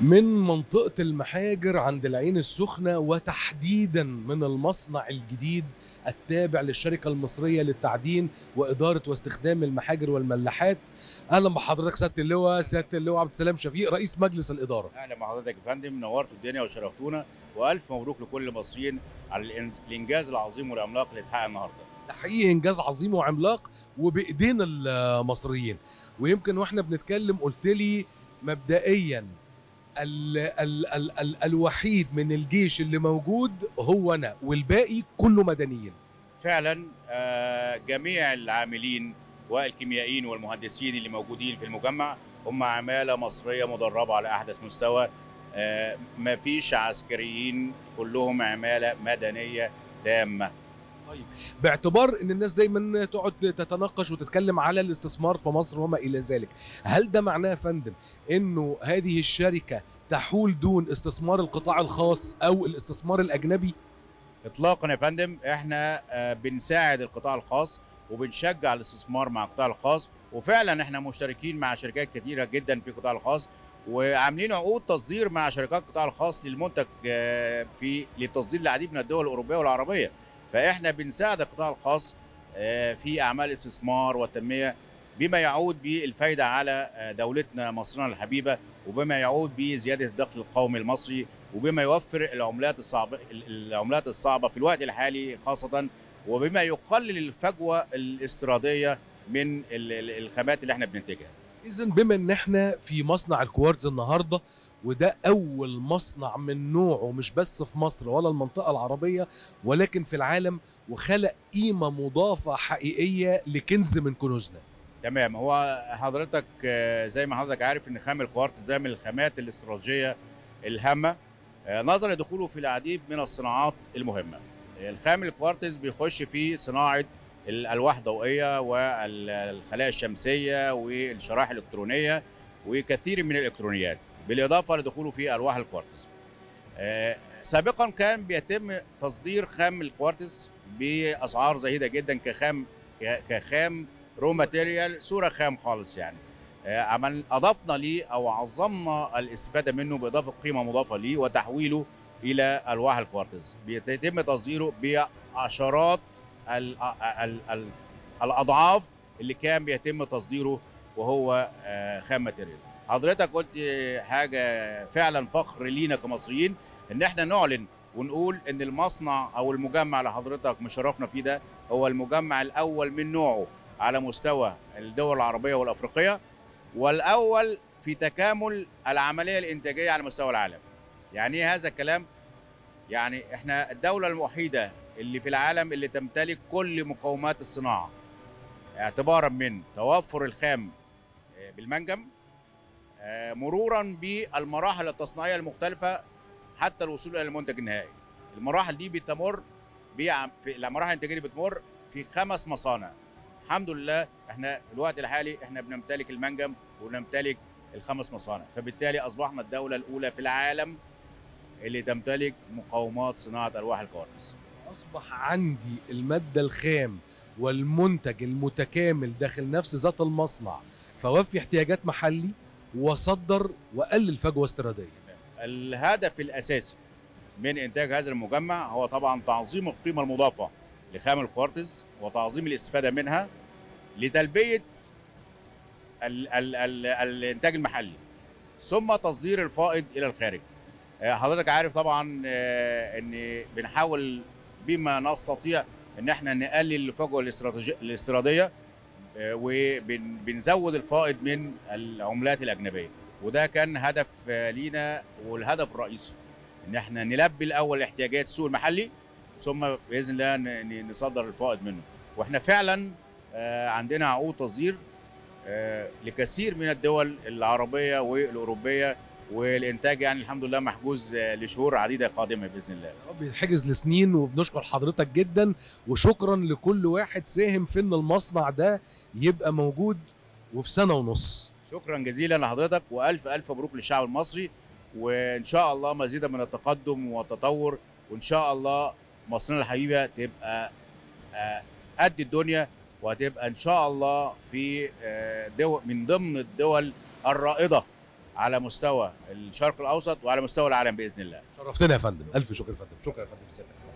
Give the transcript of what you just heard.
من منطقة المحاجر عند العين السخنة وتحديدا من المصنع الجديد التابع للشركة المصرية للتعدين وإدارة واستخدام المحاجر والملاحات أهلا بحضرتك سيادة اللواء سيادة اللواء عبد السلام شفيق رئيس مجلس الإدارة اهلا بحضرتك يا فندم نورتوا الدنيا وشرفتونا والف مبروك لكل المصريين على الإنز- الانجاز العظيم والعملاق اللي اتحقق النهارده ده حقيقي إنجاز عظيم وعملاق وبإيدينا المصريين ويمكن وإحنا بنتكلم قلت لي مبدئيا ال ال ال ال الوحيد من الجيش اللي موجود هو أنا والباقي كله مدنيين فعلا آه، جميع العاملين والكيميائيين والمهندسين اللي موجودين في المجمع هم عماله مصريه مدربه على احدث مستوى آه، مفيش عسكريين كلهم عماله مدنيه تامه باعتبار ان الناس دايما تقعد تتناقش وتتكلم على الاستثمار في مصر وما الى ذلك هل ده معناه يا فندم انه هذه الشركه تحول دون استثمار القطاع الخاص او الاستثمار الاجنبي اطلاقا يا فندم احنا آه، بنساعد القطاع الخاص وبنشجع الاستثمار مع القطاع الخاص وفعلا احنا مشتركين مع شركات كثيره جدا في القطاع الخاص وعاملين عقود تصدير مع شركات القطاع الخاص للمنتج آه، في للتصدير للعديد من الدول الاوروبيه والعربيه فاحنا بنساعد القطاع الخاص آه، في اعمال الاستثمار والتنميه بما يعود بالفايده على آه، دولتنا مصرنا الحبيبه وبما يعود بزياده الدخل القومي المصري وبما يوفر العملات الصعبه العملات الصعبه في الوقت الحالي خاصه وبما يقلل الفجوه الاستيراديه من ال- ال- الخامات اللي احنا بننتجها اذا بما ان احنا في مصنع الكوارتز النهارده وده اول مصنع من نوعه مش بس في مصر ولا المنطقه العربيه ولكن في العالم وخلق قيمه مضافه حقيقيه لكنز من كنوزنا تمام هو حضرتك آه، زي ما حضرتك عارف ان خام الكوارتز ده من الخامات الاستراتيجيه الهامه آه، نظرا لدخوله في العديد من الصناعات المهمه آه، الخام الكوارتز بيخش في صناعه الالواح الضوئيه والخلايا الشمسيه والشرائح الالكترونيه وكثير من الالكترونيات بالاضافه لدخوله في الواح الكوارتز آه، سابقا كان بيتم تصدير خام الكوارتز باسعار زهيده جدا كخام ك- كخام رو ماتيريال صوره خام خالص يعني آه، عمل اضفنا ليه او عظمنا الاستفاده منه باضافه قيمه مضافه ليه وتحويله الى الواح الكوارتز بيتم تصديره بعشرات ال ال ال الاضعاف اللي كان بيتم تصديره وهو آه، خام ماتيريال حضرتك قلت حاجه فعلا فخر لينا كمصريين ان احنا نعلن ونقول ان المصنع او المجمع اللي حضرتك مشرفنا فيه ده هو المجمع الاول من نوعه على مستوى الدول العربيه والافريقيه والاول في تكامل العمليه الانتاجيه على مستوى العالم. يعني ايه هذا الكلام؟ يعني احنا الدوله الوحيده اللي في العالم اللي تمتلك كل مقومات الصناعه اعتبارا من توفر الخام آه، بالمنجم آه، مرورا بالمراحل التصنيعيه المختلفه حتى الوصول الى المنتج النهائي. المراحل دي بتمر بيع- في المراحل الانتاجيه دي بتمر في خمس مصانع الحمد لله احنا في الوقت الحالي احنا بنمتلك المنجم ونمتلك الخمس مصانع فبالتالي اصبحنا الدوله الاولى في العالم اللي تمتلك مقومات صناعه الواح الكوارتز اصبح عندي الماده الخام والمنتج المتكامل داخل نفس ذات المصنع فوفي احتياجات محلي وصدر وقلل فجوه استيراديه الهدف الاساسي من انتاج هذا المجمع هو طبعا تعظيم القيمه المضافه لخام الكوارتز وتعظيم الاستفاده منها لتلبيه ال ال ال الانتاج المحلي ثم تصدير الفائض الى الخارج آه، حضرتك عارف طبعا آه، ان بنحاول بما نستطيع ان احنا نقلل الفجوه الاستراتيجيه الاستيراديه آه، وبنزود الفائض من العملات الاجنبيه وده كان هدف آه، لينا والهدف الرئيسي ان احنا نلبي الاول احتياجات السوق المحلي ثم باذن الله ن- ن- نصدر الفائض منه واحنا فعلا آه، عندنا عقود تصدير آه، لكثير من الدول العربيه والاوروبيه والانتاج يعني الحمد لله محجوز آه، لشهور عديده قادمه باذن الله بيتحجز لسنين وبنشكر حضرتك جدا وشكرا لكل واحد ساهم في ان المصنع ده يبقى موجود وفي سنه ونص شكرا جزيلا لحضرتك والف الف مبروك للشعب المصري وان شاء الله مزيدا من التقدم والتطور وان شاء الله مصرنا الحبيبه تبقى آه، قد الدنيا وهتبقى ان شاء الله في آه، دول من ضمن الدول الرائده على مستوى الشرق الاوسط وعلى مستوى العالم باذن الله شرفتنا يا فندم الف شكر يا فندم شكرا يا فندم سيادتك